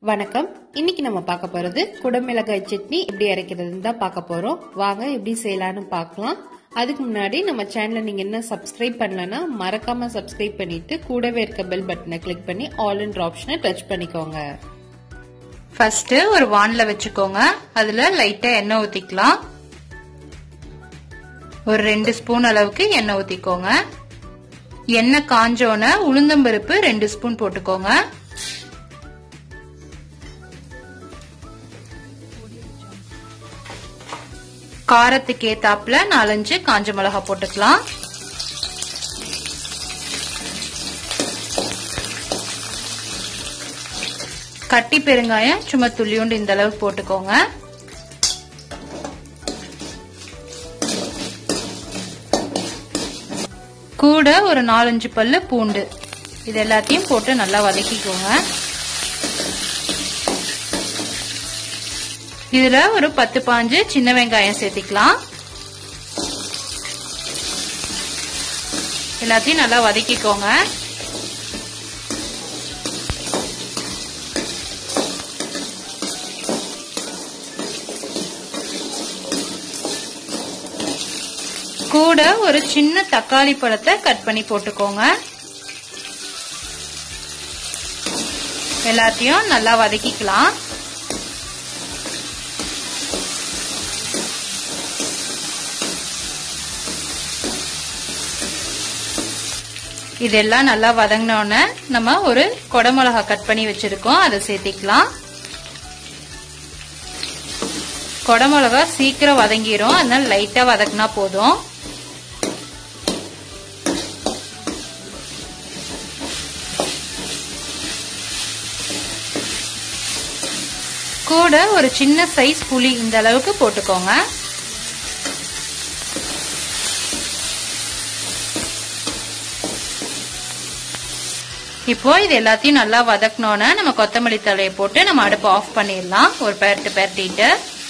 வணக்கம் இன்னைக்கு நம்ம பார்க்க போறது குடமிளகாய் சட்னி எப்படி அரைக்கிறதுன்னு தான் பார்க்க போறோம் வாங்க எப்படி செய்யலாம்னு பார்க்கலாம் அதுக்கு முன்னாடி நம்ம சேனலை நீங்க என்ன சப்ஸ்கிரைப் பண்ணலன்னா மறக்காம சப்ஸ்கிரைப் பண்ணிட்டு கூடவே இருக்க பெல் பட்டனை கிளிக் பண்ணி ஆல் இன் ஆப்ஷனை டச் பண்ணிக்கோங்க ஃபர்ஸ்ட் ஒரு வான்ல வச்சுக்கோங்க அதுல லைட்டா எண்ணெய் ஊத்திக்கலாம் ஒரு ரெண்டு ஸ்பூன் அளவுக்கு எண்ணெய் ஊத்திக்கோங்க எண்ணெய் காஞ்சோன உளுந்தம்பருப்பு ரெண்டு ஸ்பூன் போட்டுக்கோங்க காரத்துக்கு ஏத்தாப்புல நாலஞ்சு காஞ்ச மிளகா போட்டுக்கலாம் கட்டி பெருங்காயம் சும்மா துள்ளியோண்டு இந்த அளவுக்கு போட்டுக்கோங்க கூட ஒரு நாலஞ்சு பல்லு பூண்டு இது எல்லாத்தையும் போட்டு நல்லா வதக்கிக்கோங்க இதுல ஒரு பத்து பாஞ்சு சின்ன வெங்காயம் சேர்த்திக்கலாம் எல்லாத்தையும் நல்லா வதக்கிக்கோங்க கூட ஒரு சின்ன தக்காளி பழத்தை கட் பண்ணி போட்டுக்கோங்க எல்லாத்தையும் நல்லா வதக்கிக்கலாம் இதெல்லாம் நல்லா வதங்கினோடனே நம்ம ஒரு கொடமிளகா கட் பண்ணி வச்சிருக்கோம் அதை சேர்த்திக்கலாம் கொடமிளகா சீக்கிரம் வதங்கிரும் அதனால லைட்டா வதக்குனா போதும் கூட ஒரு சின்ன சைஸ் புளி இந்த அளவுக்கு போட்டுக்கோங்க இப்போ இது எல்லாத்தையும் நல்லா வதக்கணும்னா நம்ம கொத்தமல்லி தலையை போட்டு நம்ம அடுப்பு ஆஃப் பண்ணிடலாம் ஒரு பேரட்டு பேரட்டிட்டு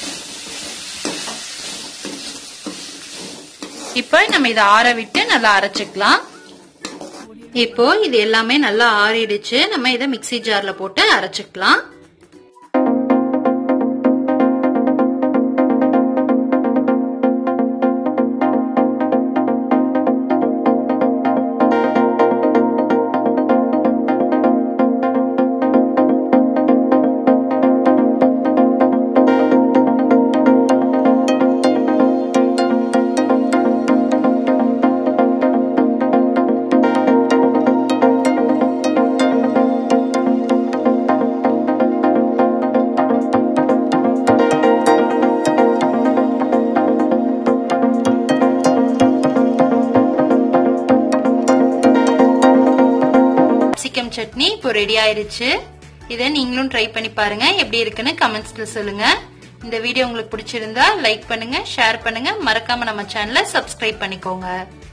இப்போ நம்ம இதை ஆற விட்டு நல்லா அரைச்சிக்கலாம் இப்போ இது எல்லாமே நல்லா ஆறிடுச்சு நம்ம இதை மிக்சி ஜார்ல போட்டு அரைச்சிக்கலாம் கேப்சிகம் சட்னி இப்போ ரெடி ஆயிருச்சு இதை நீங்களும் ட்ரை பண்ணி பாருங்க எப்படி இருக்குன்னு கமெண்ட்ஸ்ல சொல்லுங்க இந்த வீடியோ உங்களுக்கு பிடிச்சிருந்தா லைக் பண்ணுங்க ஷேர் பண்ணுங்க மறக்காம நம்ம சேனலை சப்ஸ்கிரைப் பண்ணிக்கோங்க